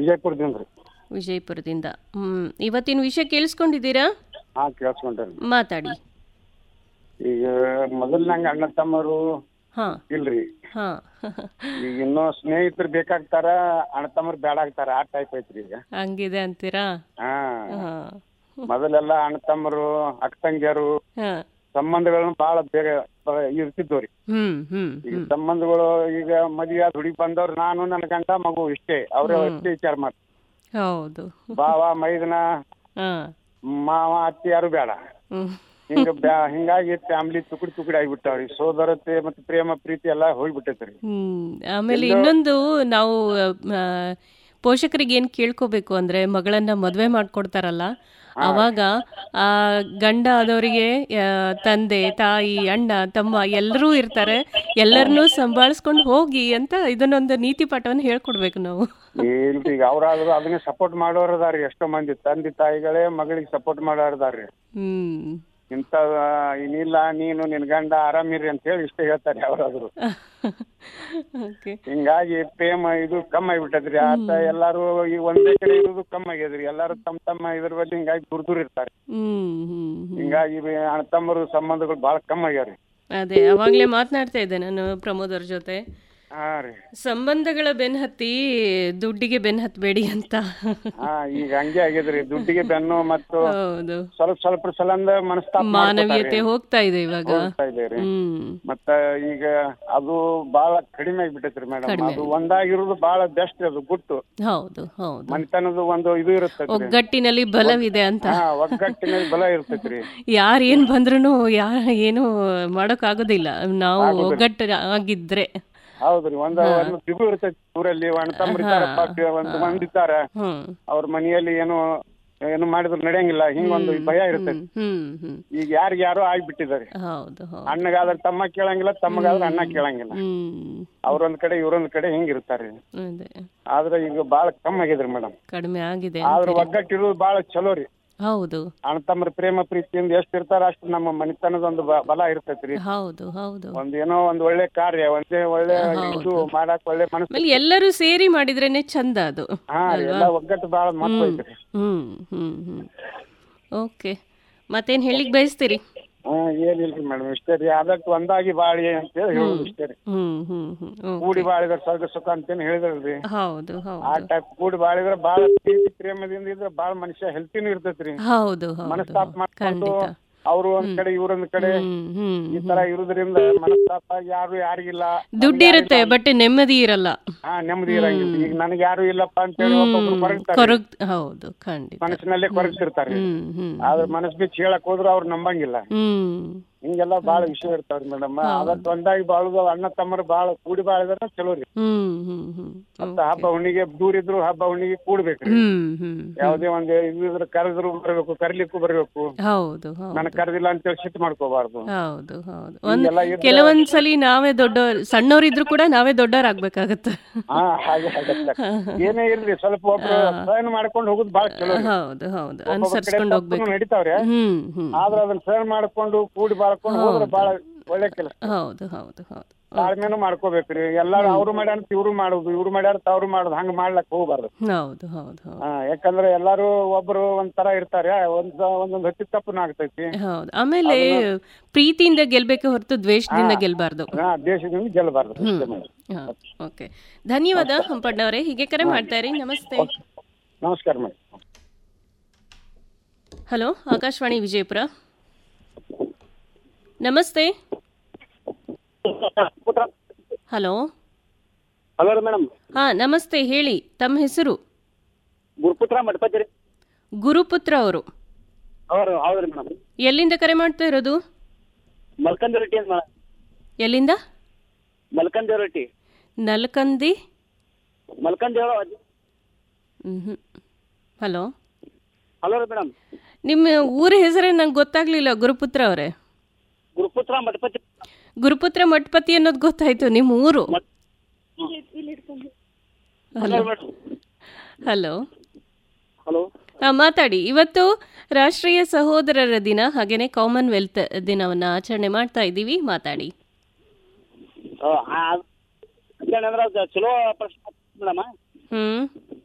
ವಿಜಯಪುರದಿಂದ ರೀ ವಿಜಯಪುರದಿಂದ ಹ್ಮ್ ಇವತ್ತಿನ ವಿಷಯ ಕೇಳಿಸ್ಕೊಂಡಿದ್ದೀರಾ ಹಾ ಕೇಳಿಸ್ಕೊಂಡ್ರಿ ಮಾತಾಡಿ ಈಗ ಮೊದಲ್ನಂಗ ಅಣ್ಣ ತಮ್ಮರು ಹಾ ಇಲ್ರಿ ಹಾ ಈಗ ಇನ್ನೂ ಸ್ನೇಹಿತರು ಬೇಕಾಗ್ತಾರ ಅಣ್ಣ ತಮ್ಮರು ಬೇಡ ಆಗ್ತಾರ ಆ ಟೈಪ್ ಐತ್ರಿ ಈಗ ಹಂಗಿದೆ ಅಂತೀರಾ ಹಾ ಹಾ ಮೊದಲೆಲ್ಲ ಅಣ್ಣ ತಮ್ಮರು ಅಕ್ಕ ತಂಗಿಯರು ಹಾ ಸಂಬಂಧಗಳನ್ನ ಬಹಳ ಬೇಗ ಬ- ಇರ್ತಿದ್ವು ರೀ ಹ್ಮ್ ಹ್ಮ್ ಈಗ ಸಂಬಂಧಗಳು ಈಗ ಮದುವೆ ಆದ ಹುಡುಗಿ ಬಂದವ್ರು ನಾನು ನನ್ನ ಗಂಡ ಮಗು ಇಷ್ಟೇ ಅವ್ರ ಅಷ್ಟೇ ವಿಚಾರ ಮಾಡ್ತಾರೆ ಹೌದು ಬಾವ ಮೈದನ ಹಾ ಮಾವ ಅತ್ತಿ ಯಾರು ಬೇಡ ಹ್ಮ್ ಹಿಂಗ ಬ್ಯಾ- ಹಿಂಗಾಗಿ ಫ್ಯಾಮಿಲಿ ತುಕಡಿ ತುಕಡಿ ಆಗಿಬಿಟ್ಟಾವ್ರಿ ಸೋದರತೆ ಮತ್ತೆ ಪ್ರೇಮ ಪ್ರೀತಿ ಎಲ್ಲ ಹೋಗ್ಬಿಟ್ಟೈತ್ರಿ ಹ್ಮ್ ಆಮೇಲೆ ಇನ್ನೊಂದು ನಾವು ಆ, ಪೋಷಕರಿಗೆ ಏನು ಕೇಳ್ಕೋಬೇಕು ಅಂದ್ರೆ ಮಗಳನ್ನ ಮದುವೆ ಮಾಡ್ಕೊಡ್ತಾರಲ್ಲ ಅವಾಗ ಆ ಗಂಡ ಆದವರಿಗೆ ಆ, ತಂದೆ ತಾಯಿ ಅಣ್ಣ ತಮ್ಮ ಎಲ್ಲರೂ ಇರ್ತಾರೆ ಎಲ್ಲರನ್ನೂ ಸಂಭಾಳಿಸ್ಕೊಂಡು ಹೋಗಿ ಅಂತ ಇದನ್ನೊಂದು ನೀತಿ ಪಾಠವನ್ನು ಹೇಳ್ಕೊಡ್ಬೇಕು ನಾವು ಇಲ್ರಿ ಈಗ ಅವ್ರಾದ್ರು ಅದನ್ನೇ ಸಪೋರ್ಟ್ ಮಾಡೋರ್ ಅದಾರಿ ಎಷ್ಟೋ ಮಂದಿ ತಂದೆ ತಾಯಿಗಳೇ ಮಗಳಿಗೆ ಸಪೋರ್ಟ್ ಮಾಡೋರ್ ಅದಾರಿ ಹ್ಮ್ ಇಂಥ ಇನ್ನಿಲ್ಲ ನೀನು ನಿನ್ ಗಂಡ ಆರಾಮಿರಿ ಅಂತ ಹೇಳಿ ಇಷ್ಟೇ ಹೇಳ್ತಾರೆ ಯಾವ್ದಾದ್ರು ಓಕೆ ಹಿಂಗಾಗಿ ಪ್ರೇಮ ಇದು ಕಮ್ಮಿ ಆಗ್ಬಿಟ್ಟದ್ರಿ ಆತ ಎಲ್ಲಾರು ಈಗ ಒಂದೇ ಕಡೆ ಇರೋದು ಕಮ್ಮಿ ಆಗ್ಯದ್ರಿ ಎಲ್ಲಾರು ತಮ್ಮ ತಮ್ಮ ಇದ್ರ ಬಗ್ಗೆ ಹಿಂಗಾಗಿ ದೂರ ದೂರ ಇರ್ತಾರೆ ಹ್ಮ್ ಹ್ಮ್ ಹ್ಮ್ ಹಿಂಗಾಗಿ ಇವ್ ಅಣ್ಣ ತಮ್ಮರು ಸಂಬಂಧಗಳು ಬಹಳ ಕಮ್ಮಿ ಆಗ್ಯಾವ್ರಿ ಅದೇ ಅವಾಗಲೇ ಮಾತನಾಡ್ತಾ ಇದ್ದೆ ನಾನು ಪ್ರಮೋದ್ ಅವ್ರ ಜೊತೆ ಹಾ ರೀ ಸಂಬಂಧಗಳ ಬೆನ್ ಹತ್ತಿ ದುಡ್ಡಿಗೆ ಬೆನ್ ಹತ್ಬೇಡಿ ಅಂತ ಹಾ ಈಗ ಹಂಗೆ ಆಗ್ಯದ್ರಿ ದುಡ್ಡಿಗೆ ಬೆನ್ನು ಮತ್ತು ಹೌದು ಸ್ವಲ್ಪ ಸ್ವಲ್ಪ ಸಲಂದ ಮನಸ್ತಾಪ ಮಾನವೀಯತೆ ಹೋಗ್ತಾ ಇದೆ ಇವಾಗ ಹೋಗ್ತಾ ಇದೆ ರೀ ಹ್ಮ್ ಮತ್ತ ಈಗ ಅದು ಬಹಳ ಕಡಿಮೆ ಆಗ್ಬಿಟ್ಟೈತ್ರಿ ಮೇಡಮ್ ಅದು ಒಂದಾಗಿರೋದು ಬಹಳ ಬೆಸ್ಟ್ ಅದು ಗುಟ್ಟು ಹೌದು ಹೌದು ಮನೆತನದ ಒಂದು ಇದು ಇರುತ್ತೆ ಒಗ್ಗಟ್ಟಿನಲ್ಲಿ ಬಲವಿದೆ ಅಂತ ಹಾ ಒಗ್ಗಟ್ಟಿನ ಬಲ ಇರ್ತೈತ್ರಿ ಯಾರು ಏನ್ ಬಂದ್ರು ಯಾರ ಏನು ಮಾಡೋಕ್ಕಾಗೋದಿಲ್ಲ ನಾವು ಒಗ್ಗಟ್ಟು ಆಗಿದ್ರೆ ಹೌದ್ರಿ ಒಂದ ಒಂದು ದಿಗು ಇರ್ತೈತಿ ಊರಲ್ಲಿ ಅಣ್ಣ ತಮ್ಮ ಇರ್ತಾರಪ್ಪ ಒಂದು ಮಂದಿ ಇರ್ತಾರ ಹ್ಮ್ ಅವ್ರ ಮನೆಯಲ್ಲಿ ಏನು ಏನು ಮಾಡಿದ್ರು ನಡೆಯಂಗಿಲ್ಲ ಹಿಂಗೊಂದು ಭಯ ಇರ್ತೈತಿ ಹ್ಮ್ ಹ್ಮ್ ಈಗ ಯಾರಿಗ ಯಾರೋ ಆಗ್ಬಿಟ್ಟಿದ್ದಾರೆ ಹೌದು ಹೌದು ಅಣ್ಣಗಾದ್ರೆ ತಮ್ಮ ಕೇಳಂಗಿಲ್ಲ ತಮ್ಮಗಾದ್ರೆ ಅಣ್ಣ ಕೇಳಂಗಿಲ್ಲ ಹ್ಮ್ ಅವ್ರೊಂದ್ ಕಡೆ ಇವ್ರೊಂದ್ ಕಡೆ ಹಿಂಗ್ ಇರ್ತಾರ್ರಿ ಅದೇ ಆದ್ರೆ ಈಗ ಬಾಳ ಕಮ್ಮಿ ಆಗ್ಯದ್ರಿ ಮೇಡಮ್ ಕಡಿಮೆ ಆಗಿದೆ ಆದ್ರ ಒಗ್ಗಟ್ಟಿರೋದು ಬಾಳ ಚಲೋ ರೀ ಹೌದು ಅಣ್ಣ ತಮ್ಮರ ಪ್ರೇಮ ಪ್ರೀತಿಯಿಂದ ಎಷ್ಟ್ ಇರ್ತಾರ ಅಷ್ಟು ನಮ್ಮ ಮನಿತನದ ಒಂದು ಬ- ಬಲ ಇರ್ತೈತ್ರಿ ಹೌದು ಹೌದು ಒಂದ್ ಏನೋ ಒಂದ್ ಒಳ್ಳೆ ಕಾರ್ಯ ಒಂದೇ ಒಳ್ಳೆ ಇದು ಮಾಡಕ್ ಒಳ್ಳೆ ಮನಸ್ಸು ಆಮೇಲೆ ಎಲ್ಲರೂ ಸೇರಿ ಮಾಡಿದ್ರೇನೆ ಚಂದ ಅದು ಹಾ ರೀ ಎಲ್ಲ ಒಗ್ಗಟ್ಟು ಬಾಳ ಮಹತ್ವ ಐತ್ರಿ ಹ್ಮ್ ಹ್ಮ್ ಹ್ಮ್ ಓಕೆ ಮತ್ತೇನ್ ಹೇಳಿಕ್ ಬಯಸ್ತೀರಿ ಹಾ ಏನಿಲ್ರಿ ಮೇಡಮ್ ಇಷ್ಟೇ ರೀ ಆದಷ್ಟು ಒಂದಾಗಿ ಬಾಳಿ ಅಂತೇಳಿ ಹೇಳುದು ಇಷ್ಟೇ ರೀ ಹ್ಮ್ ಹ್ಮ್ ಹ್ಮ್ ಓ, ಕೂಡಿ ಬಾಳಿದ್ರ ಸ್ವರ್ಗ ಸುಖ ಅಂತೇನು ಹೇಳಿದ್ರಿ ಹೌದು ಹೌದು ಆ ಟೈಪ್ ಕೂಡಿ ಬಾಳಿದ್ರ ಬಾಳ ಪ್ರೀತಿ ಪ್ರೇಮದಿಂದ ಇದ್ರ ಬಾಳ ಮನುಷ್ಯ ಹೆಲ್ತಿನೂ ಇರ್ತೈತ್ರಿ ಹೌದು ಹೌದು ಮನಸ್ತಾಪ ಮಾಡ್ಕೊಂಡು ಖಂಡಿತ ಅವ್ರು ಒಂದ್ ಕಡೆ ಇವ್ರೊಂದ್ ಕಡೆ ಹ್ಮ್ ಹ್ಮ್ ಈ ತರ ಇರುದ್ರಿಂದ ಮನಸ್ತಾಪ ಯಾರು ಯಾರಿಗಿಲ್ಲ ದುಡ್ಡಿರುತ್ತೆ ಬಟ್ ನೆಮ್ಮದಿ ಇರಲ್ಲ ಹಾ ನೆಮ್ಮದಿ ಇರಂಗಿಲ್ಲ ಈಗ ನನಗೆ ಯಾರು ಇಲ್ಲಪ್ಪ ಅಂತೇಳಿ ಒಬ್ಬೊಬ್ರು ಕೊರಗ್ತಾರೆ ಕೊರಗ್ ಹೌದು ಖಂಡಿತ ಮನಸ್ಸಿನಲ್ಲೇ ಕೊರಗ್ತಿರ್ತಾರೆ ಹ್ಮ್ ಹ್ಮ್ ಆದ್ರೆ ಮನಸ್ ಬಿಚ್ಚಿ ಹೇಳಕ್ ಹೋದ್ರು ಅವ್ರು ನಂಬಂಗಿಲ್ಲ ಹ್ಮ್ ಹಿಂಗೆಲ್ಲ ಬಾಳ ವಿಷಯ ಇರ್ತಾವ್ರಿ ಮೇಡಮ್ ಅದಕ್ಕೆ ಒಂದಾಗಿ ಬಾಳುದು ಅಣ್ಣ ತಮ್ಮರು ಬಾಳ ಕೂಡಿ ಬಾಳಿದ್ರೆ ಚಲೋ ರೀ ಹ್ಮ್ ಹ್ಮ್ ಹ್ಮ್ ಮತ್ತ ಹಬ್ಬ ಹುಣ್ಣಿಗೆ ದೂರ ಇದ್ರು ಹಬ್ಬ ಹುಣ್ಣಿಗೆ ಕೂಡ್ಬೇಕ್ರಿ ಹ್ಮ್ ಹ್ಮ್ ಯಾವ್ದೇ ಒಂದ್ ಇದ್ರ ಕರೆದ್ರು ಬರ್ಬೇಕು ಕರಿಲಿಕ್ಕೂ ಬರ್ಬೇಕು ಹೌದು ಹೌದು ನನಗ್ ಕರೆದಿಲ್ಲ ಅಂತೇಳಿ ಸಿಟ್ಟು ಮಾಡ್ಕೋಬಾರ್ದು ಹೌದು ಹೌದು ಒಂದ್ ಹಿಂಗೆಲ್ಲ ಇದ್ರೆ- ಕೆಲವೊಂದ್ಸಲಿ ನಾವೇ ದೊಡ್ಡ ಸಣ್ಣವರಿದ್ರು ಕೂಡ ನಾವೇ ದೊಡ್ಡವರಾಗ್ಬೇಕಾಗತ್ತೆ ಹಾ ಹಾಗೆ ಆಗತ್ತೆ ಏನೇ ಇರ್ಲಿ ಸ್ವಲ್ಪ ಒಬ್ರು ಸಹನ ಮಾಡ್ಕೊಂಡು ಹೋಗುದು ಬಾಳ ಚಲೋ ರೀ. ಹೌದು ಹೌದು ಒಬ್ಬೊಬ್ರ ಕಡೆ ಅನುಸರಿಸ್ಕೊಂಡು ತಪ್ಪುನು ಹೋಗ್ಬೇಕು ನಡೀತಾವ್ರೆ ಹ್ಮ್ ಹ್ಮ್ ಆದ್ರ ಅದನ್ನ ಸಹನ ಮಾಡ್ಕೊಂಡು ಕೂಡಿ ಬಾಳ್ಕೊಂಡು ಹೋದ್ರೆ ಬಾಳ ಒಳ್ಳೆ ಕೆಲಸ ಹೌದು ಹೌದು ಹೌದು ತಾಳ್ಮೆನೂ ಮಾಡ್ಕೋಬೇಕ್ರಿ ಎಲ್ಲಾರು ಅವ್ರು ಮಾಡ್ಯಾರ ಅಂತ ಇವ್ರು ಮಾಡುದು ಇವ್ರು ಮಾಡ್ಯಾರ ಅಂತ ಅವ್ರು ಮಾಡುದು ಹಂಗ ಮಾಡ್ಲಕ್ ಹೋಗ್ಬಾರ್ದು ಹೌದು ಹೌದು ಹೌದು ಹಾ ಯಾಕಂದ್ರೆ ಎಲ್ಲಾರು ಒಬ್ರು ಒಂಥರ ಇರ್ತಾರೆ ಒಂದ್ ಒಂದೊಂದ್ ಹೊತ್ತಿ ತಪ್ಪುನ ಆಗ್ತೈತಿ ಹೌದು ಆಮೇಲೆ ಪ್ರೀತಿಯಿಂದ ಗೆಲ್ಬೇಕೆ ಹೊರತು ದ್ವೇಷದಿಂದ ಗೆಲ್ಬಾರ್ದು ಹಾ ದೇಶದಿಂದ ಗೆಲ್ಲಬಾರ್ದು ಅಷ್ಟೇ madam. ಓಕೆ ಧನ್ಯವಾದ ಹಂಪಣ್ಣವರೇ ಹೀಗೆ ಕರೆ ಮಾಡ್ತಾ ಇರಿ ನಮಸ್ತೆ ನಮಸ್ಕಾರ ಮೇಡಮ್ ಹಲೋ ಆಕಾಶವಾಣಿ ವಿಜಯಪುರ ನಮಸ್ತೆ ಹಲೋ ಹಲೋ ರೀ ಮೇಡಮ್ ಹಾ ನಮಸ್ತೆ ಹೇಳಿ ತಮ್ಮ ಹೆಸರು ಗುರುಪುತ್ರ ಮಠಪತಿ ರೀ ಗುರುಪುತ್ರ ಅವರು ಹೌದು ಹೌದ್ರಿ ಮೇಡಮ್ ಎಲ್ಲಿಂದ ಕರೆ ಮಾಡ್ತಾ ಇರೋದು ಮಲ್ಕಂದ ರೊಟ್ಟಿ ಅಂತ ಮೇಡಮ್ ಎಲ್ಲಿಂದ ಮಲ್ಕಂದ ರೊಟ್ಟಿ ನಲ್ಕಂದಿ ಮಲ್ಕಂದ ಹ್ಮ್ ಹಲೋ ಹಲೋ ರೀ ಮೇಡಮ್ ನಿಮ್ಮ ಊರ ಹೆಸರೇ ನಂಗೆ ಗೊತ್ತಾಗ್ಲಿಲ್ಲ ಗುರುಪುತ್ರ ಅವರೇ ಗುರುಪುತ್ರ ಮಠಪತಿ ಗುರುಪುತ್ರ ಮಠಪತಿ ಅನ್ನೋದು ಗೊತ್ತಾಯ್ತು ನಿಮ್ಮ ಊರು ಹಲೋ ಮೇಡಮ್ ಹಲೋ ಹಲೋ ಹಾ ಮಾತಾಡಿ ಇವತ್ತು ರಾಷ್ಟ್ರೀಯ ಸಹೋದರರ ದಿನ ಹಾಗೇನೆ ಕಾಮನ್ವೆಲ್ತ್ ದಿನವನ್ನ ಆಚರಣೆ ಮಾಡ್ತಾ ಇದ್ದೀವಿ ಮಾತಾಡಿ ಅಂದ್ರೆ ಅದು ಚಲೋ ಪ್ರಶ್ನೆ ಮೇಡಮ್ ಹ್ಮ್